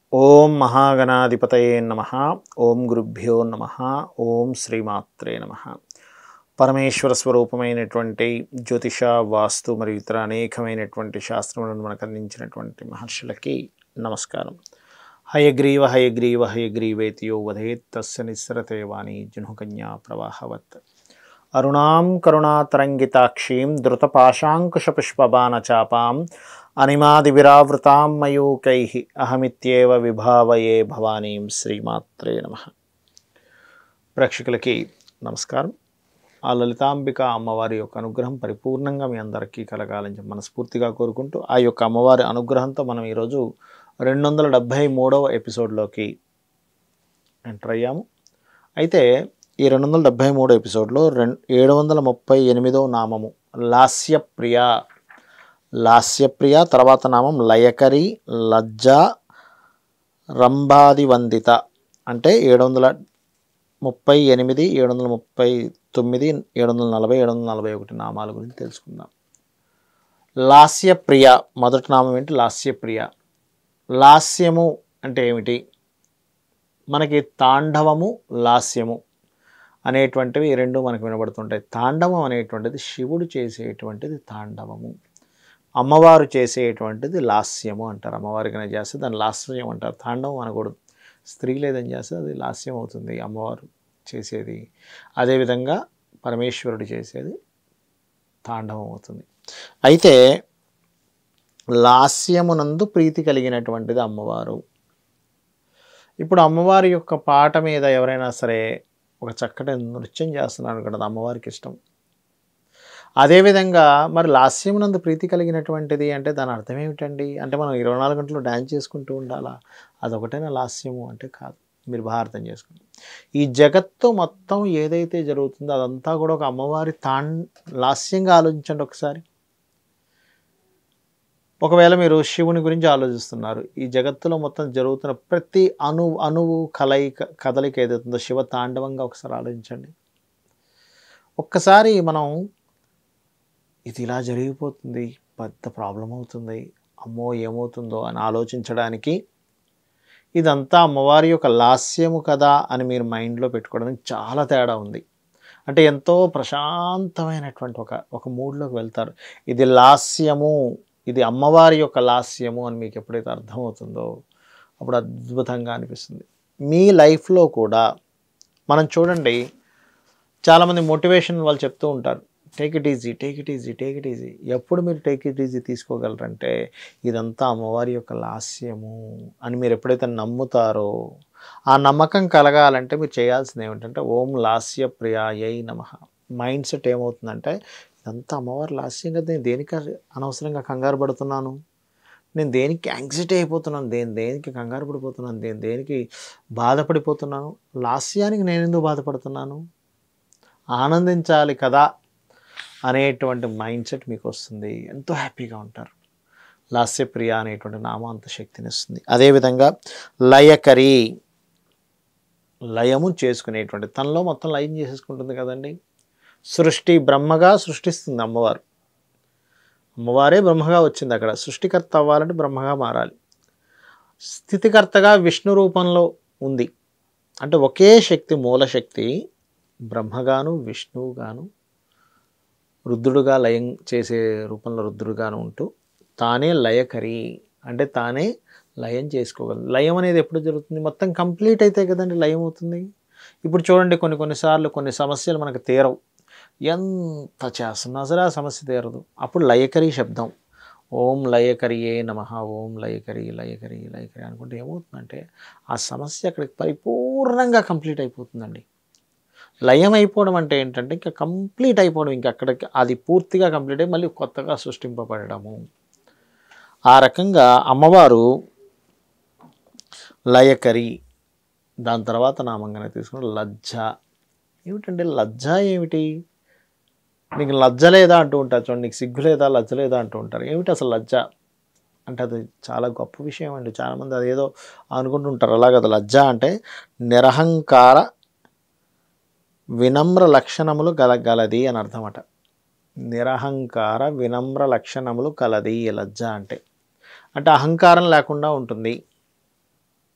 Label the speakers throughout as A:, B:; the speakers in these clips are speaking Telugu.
A: ఓం మహాగణాధిపతయే నమ ఓం గురుభ్యో నమ ఓం శ్రీమాత్రే నమ పరమేశ్వర స్వరూపమైనటువంటి జ్యోతిష వాస్తు మరియు ఇతర అనేకమైనటువంటి శాస్త్రములను మనకు అందించినటువంటి మహర్షులకి నమస్కారం హయగ్రీవ హయగ్రీవ హయగ్రీవేతియో వధేత్ తస్య నిస్సరతే వాణి జునుకన్యా ప్రవాహవత్ అరుణాం కరుణాతరంగితాక్షీం ధృతపాశాంకుశపుష్పబాణచాపాం అనిమాదివిరావృతాం మయూకై అహమిత్యేవ విభావయే భవానీం శ్రీమాత్రే నమ ప్రేక్షకులకి నమస్కారం ఆ లలితాంబిక అమ్మవారి యొక్క అనుగ్రహం పరిపూర్ణంగా మీ అందరికీ కలగాలని చెప్పి మనస్ఫూర్తిగా కోరుకుంటూ ఆ యొక్క అమ్మవారి అనుగ్రహంతో మనం ఈరోజు రెండు వందల డెబ్భై మూడవ ఎపిసోడ్లోకి ఎంటర్ అయ్యాము అయితే ఈ రెండు వందల డెబ్భై మూడో ఎపిసోడ్లో రెండు ఏడు వందల ముప్పై ఎనిమిదో నామము లాస్యప్రియ లాస్యప్రియ తర్వాత నామం లయకరి లజ్జ రంభాదివందిత అంటే ఏడు వందల ముప్పై ఎనిమిది ఏడు వందల ముప్పై తొమ్మిది ఏడు వందల నలభై ఏడు వందల నలభై ఒకటి నామాల గురించి తెలుసుకుందాం లాస్యప్రియ మొదటి నామం ఏంటి లాస్యప్రియ లాస్యము అంటే ఏమిటి మనకి తాండవము లాస్యము అనేటువంటివి ఈ రెండు మనకు వినబడుతుంటాయి తాండవం అనేటువంటిది శివుడు చేసేటువంటిది తాండవము అమ్మవారు చేసేటువంటిది లాస్యము అంటారు అమ్మవారికి చేస్తే దాన్ని లాస్యం అంటారు తాండవం అనకూడదు స్త్రీలు ఏదని చేస్తే అది లాస్యం అవుతుంది అమ్మవారు చేసేది అదేవిధంగా పరమేశ్వరుడు చేసేది తాండవం అవుతుంది అయితే లాస్యమునందు ప్రీతి కలిగినటువంటిది అమ్మవారు ఇప్పుడు అమ్మవారి యొక్క పాట మీద ఎవరైనా సరే ఒక చక్కటి నృత్యం చేస్తున్నారు కదా అమ్మవారికి ఇష్టం అదేవిధంగా మరి లాస్యమునందు ప్రీతి కలిగినటువంటిది అంటే దాని అర్థం ఏమిటండి అంటే మనం ఇరవై నాలుగు గంటలు డ్యాన్స్ చేసుకుంటూ ఉండాలా అదొకటేనా లాస్యము అంటే కాదు మీరు బాగా అర్థం చేసుకోండి ఈ జగత్తు మొత్తం ఏదైతే జరుగుతుందో అదంతా కూడా ఒక అమ్మవారి తాన్ లాస్యంగా ఆలోచించండి ఒకసారి ఒకవేళ మీరు శివుని గురించి ఆలోచిస్తున్నారు ఈ జగత్తులో మొత్తం జరుగుతున్న ప్రతి అణు అణువు కలయిక కదలిక ఏదైతుందో శివ తాండవంగా ఒకసారి ఆలోచించండి ఒక్కసారి మనం ఇది ఇలా జరిగిపోతుంది పెద్ద ప్రాబ్లం అవుతుంది అమ్మో ఏమవుతుందో అని ఆలోచించడానికి ఇదంతా అమ్మవారి యొక్క లాస్యము కదా అని మీరు మైండ్లో పెట్టుకోవడానికి చాలా తేడా ఉంది అంటే ఎంతో ప్రశాంతమైనటువంటి ఒక ఒక మూడ్లోకి వెళ్తారు ఇది లాస్యము ఇది అమ్మవారి యొక్క లాస్యము అని మీకు ఎప్పుడైతే అర్థమవుతుందో అప్పుడు అద్భుతంగా అనిపిస్తుంది మీ లైఫ్లో కూడా మనం చూడండి చాలామంది మోటివేషన్ వాళ్ళు చెప్తూ ఉంటారు take it easy take it easy take it easy ఎప్పుడు మీరు టేక్ ఇట్ ఈజీ తీసుకోగలరంటే ఇదంతా అమ్మవారి యొక్క లాస్యము అని మీరు ఎప్పుడైతే నమ్ముతారో ఆ నమ్మకం కలగాలంటే మీరు చేయాల్సింది ఏమిటంటే ఓం లాస్య ప్రియాయై నమ మైండ్ సెట్ ఏమవుతుందంటే ఇదంతా అమ్మవారి లాస్యం కదా నేను దేనికి అనవసరంగా కంగారు పడుతున్నాను నేను దేనికి యాంగ్జైటీ అయిపోతున్నాను దేని దేనికి కంగారు పడిపోతున్నాను దేని దేనికి బాధపడిపోతున్నాను లాస్యానికి నేను ఎందుకు బాధపడుతున్నాను ఆనందించాలి కదా అనేటువంటి మైండ్ సెట్ మీకు వస్తుంది ఎంతో హ్యాపీగా ఉంటారు లాస్యప్రియ అనేటువంటి నామం అంత శక్తినిస్తుంది అదేవిధంగా లయకరి లయము చేసుకునేటువంటి తనలో మొత్తం లయం చేసేసుకుంటుంది కదండి సృష్టి బ్రహ్మగా సృష్టిస్తుంది అమ్మవారు అమ్మవారే బ్రహ్మగా వచ్చింది అక్కడ సృష్టికర్త అవ్వాలంటే బ్రహ్మగా మారాలి స్థితికర్తగా విష్ణు రూపంలో ఉంది అంటే ఒకే శక్తి మూలశక్తి బ్రహ్మగాను విష్ణువుగాను రుద్రుడుగా లయం చేసే రూపంలో రుద్రుడుగాను ఉంటూ తానే లయకరి అంటే తానే లయం చేసుకోగలదు లయం అనేది ఎప్పుడు జరుగుతుంది మొత్తం కంప్లీట్ అయితే కదండి లయం అవుతుంది ఇప్పుడు చూడండి కొన్ని కొన్నిసార్లు కొన్ని సమస్యలు మనకు తీరవు ఎంత చేస్తున్నా సరే ఆ సమస్య తీరదు అప్పుడు లయకరి శబ్దం ఓం లయకరియే నమ ఓం లయకరి లయకరి లయకరి అనుకుంటే ఏమవుతుందంటే ఆ సమస్య అక్కడికి పరిపూర్ణంగా కంప్లీట్ అయిపోతుందండి లయం అయిపోవడం అంటే ఏంటంటే ఇంకా కంప్లీట్ అయిపోవడం ఇంకా అక్కడికి అది పూర్తిగా కంప్లీట్ అయ్యి మళ్ళీ కొత్తగా సృష్టింపబడము ఆ రకంగా అమ్మవారు లయకరి దాని తర్వాత నామంగానే తీసుకుని లజ్జ ఏమిటంటే లజ్జ ఏమిటి నీకు లజ్జ లేదా అంటూ ఉంటారు చూడండి నీకు సిగ్గు లేదా లజ్జ లేదా అంటూ ఉంటారు ఏమిటి అసలు లజ్జ అంటే అది చాలా గొప్ప విషయం అండి చాలామంది అదేదో అనుకుంటుంటారు అలాగే అది లజ్జ అంటే నిరహంకార వినమ్ర లక్షణములు గల గలది అని అర్థమట నిరహంకార వినమ్ర లక్షణములు కలది ఈ లజ్జ అంటే అంటే అహంకారం లేకుండా ఉంటుంది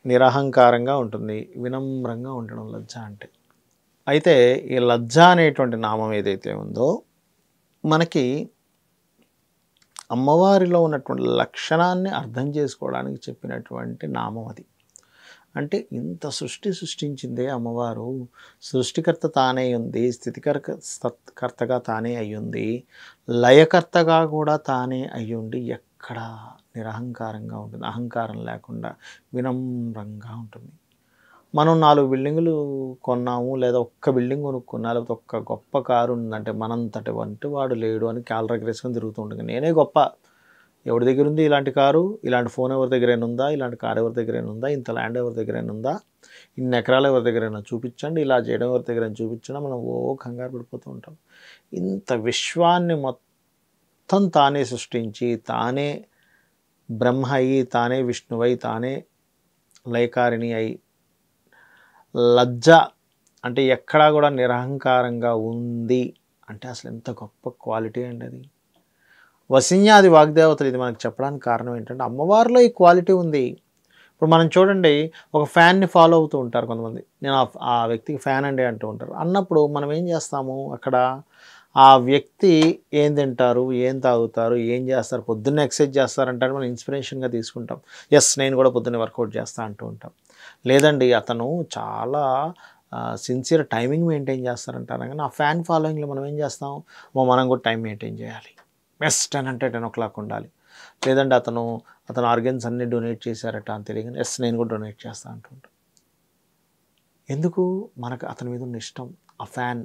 A: నిరహంకారంగా ఉంటుంది వినమ్రంగా ఉండడం లజ్జ అంటే అయితే ఈ లజ్జ అనేటువంటి నామం ఏదైతే ఉందో మనకి అమ్మవారిలో ఉన్నటువంటి లక్షణాన్ని అర్థం చేసుకోవడానికి చెప్పినటువంటి నామం అది అంటే ఇంత సృష్టి సృష్టించిందే అమ్మవారు సృష్టికర్త తానే ఉంది స్థితికర్త సత్- కర్తగా తానే అయ్యుంది లయకర్తగా కూడా తానే అయ్యుండి ఎక్కడ నిరహంకారంగా ఉంటుంది అహంకారం లేకుండా వినమ్రంగా ఉంటుంది మనం నాలుగు బిల్డింగులు కొన్నాము లేదా ఒక్క బిల్డింగ్ కొనుక్కున్నా లేకపోతే ఒక్క గొప్ప కారు ఉందంటే మనంతటి వంటి వాడు లేడు అని కాలు రగరేసుకొని తిరుగుతూ ఉంటుంది నేనే గొప్ప ఎవరి దగ్గర ఉంది ఇలాంటి కారు ఇలాంటి ఫోన్ ఎవరి దగ్గరైనా ఉందా ఇలాంటి కారు ఎవరి దగ్గరైనా ఉందా ఇంత ల్యాండ్ ఎవరి దగ్గరైనా ఉందా ఇన్ని ఎకరాలు ఎవరి దగ్గరైనా చూపించండి ఇలా చేయడం ఎవరి దగ్గరైనా చూపించడం మనం ఓ కంగారు పడిపోతూ ఉంటాం ఇంత విశ్వాన్ని మొత్తం తానే సృష్టించి తానే బ్రహ్మ అయి తానే విష్ణువై తానే లయకారిణి అయి లజ్జ అంటే ఎక్కడా కూడా నిరహంకారంగా ఉంది అంటే అసలు ఎంత గొప్ప క్వాలిటీ అండి అది వసిన్యాది వాగ్దేవతలు ఇది మనకు చెప్పడానికి కారణం ఏంటంటే అమ్మవారిలో ఈ క్వాలిటీ ఉంది ఇప్పుడు మనం చూడండి ఒక ఫ్యాన్ని ఫాలో అవుతూ ఉంటారు కొంతమంది నేను ఆ- ఆ వ్యక్తికి ఫ్యాన్ అండి అంటూ ఉంటారు అన్నప్పుడు మనం ఏం చేస్తాము అక్కడ ఆ వ్యక్తి ఏం తింటారు ఏం తాగుతారు ఏం చేస్తారు పొద్దున్నే ఎక్సర్సైజ్ చేస్తారంటారు మనం ఇన్స్పిరేషన్గా తీసుకుంటాం ఎస్ నేను కూడా పొద్దున్నే వర్కౌట్ చేస్తా అంటూ ఉంటాం లేదండి అతను చాలా సిన్సియర్ టైమింగ్ మెయింటైన్ చేస్తారంటారు కానీ ఆ ఫ్యాన్ ఫాలోయింగ్లో మనం ఏం చేస్తాం "ఓ, మనం కూడా టైం మెయింటైన్ చేయాలి బెస్ట్ టెన్ అంటే టెన్ ఓ క్లాక్ ఉండాలి లేదంటే అతను అతను ఆర్గన్స్ అన్ని డొనేట్ చేశారట అని తెలియగానే ఎస్ నేను కూడా డొనేట్ చేస్తా అంటుంటా ఎందుకు మనకు అతని మీద ఉన్న ఇష్టం ఆ ఫ్యాన్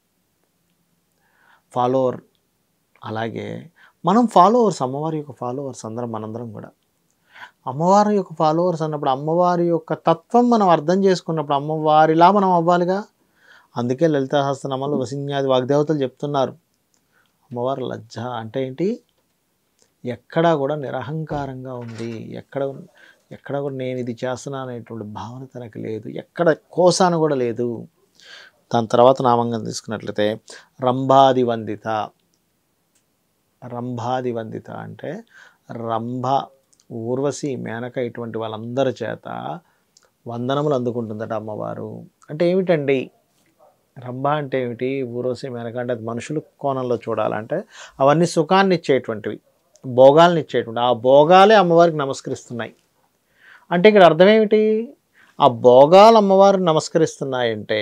A: ఫాలోవర్ అలాగే మనం ఫాలోవర్స్ అమ్మవారి యొక్క ఫాలోవర్స్ అందరం మనందరం కూడా అమ్మవారి యొక్క ఫాలోవర్స్ అన్నప్పుడు అమ్మవారి యొక్క తత్వం మనం అర్థం చేసుకున్నప్పుడు అమ్మవారిలా మనం అవ్వాలిగా అందుకే లలిత సహస్రనామాలు వసిన్యాది వాగ్దేవతలు చెప్తున్నారు అమ్మవారు లజ్జ అంటే ఏంటి ఎక్కడా కూడా నిరహంకారంగా ఉంది ఎక్కడ ఎక్కడ కూడా నేను ఇది చేస్తున్నా అనేటువంటి భావన తనకు లేదు ఎక్కడ కోసాన కూడా లేదు దాని తర్వాత నామంగా తీసుకున్నట్లయితే రంభాది వందిత రంభాది వందిత అంటే రంభ ఊర్వశి మేనక ఇటువంటి వాళ్ళందరి చేత వందనములు అందుకుంటుందట అమ్మవారు అంటే ఏమిటండి రంభ అంటే ఏమిటి ఊర్వశి మేనక అంటే అది మనుషులు కోణంలో చూడాలంటే అవన్నీ సుఖాన్ని ఇచ్చేటువంటివి భోగాల్ని ఇచ్చేటువంటి ఆ భోగాలే అమ్మవారికి నమస్కరిస్తున్నాయి అంటే ఇక్కడ అర్థం ఏమిటి ఆ భోగాలు అమ్మవారికి నమస్కరిస్తున్నాయంటే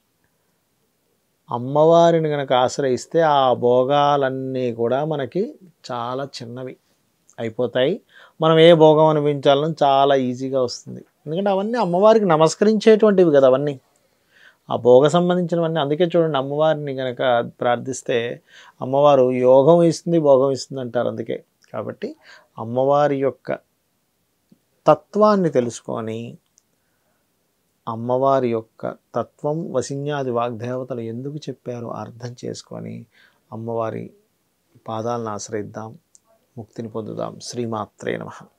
A: అమ్మవారిని కనుక ఆశ్రయిస్తే ఆ భోగాలన్నీ కూడా మనకి చాలా చిన్నవి అయిపోతాయి మనం ఏ భోగం అనిపించాలని చాలా ఈజీగా వస్తుంది ఎందుకంటే అవన్నీ అమ్మవారికి నమస్కరించేటువంటివి కదా అవన్నీ ఆ భోగ సంబంధించినవన్నీ అందుకే చూడండి అమ్మవారిని కనుక ప్రార్థిస్తే అమ్మవారు యోగం ఇస్తుంది భోగం ఇస్తుంది అంటారు అందుకే కాబట్టి అమ్మవారి యొక్క తత్వాన్ని తెలుసుకొని అమ్మవారి యొక్క తత్వం వసిన్యాది వాగ్దేవతలు ఎందుకు చెప్పారో అర్థం చేసుకొని అమ్మవారి పాదాలను ఆశ్రయిద్దాం ముక్తిని పొందుదాం శ్రీమాత్రే నమః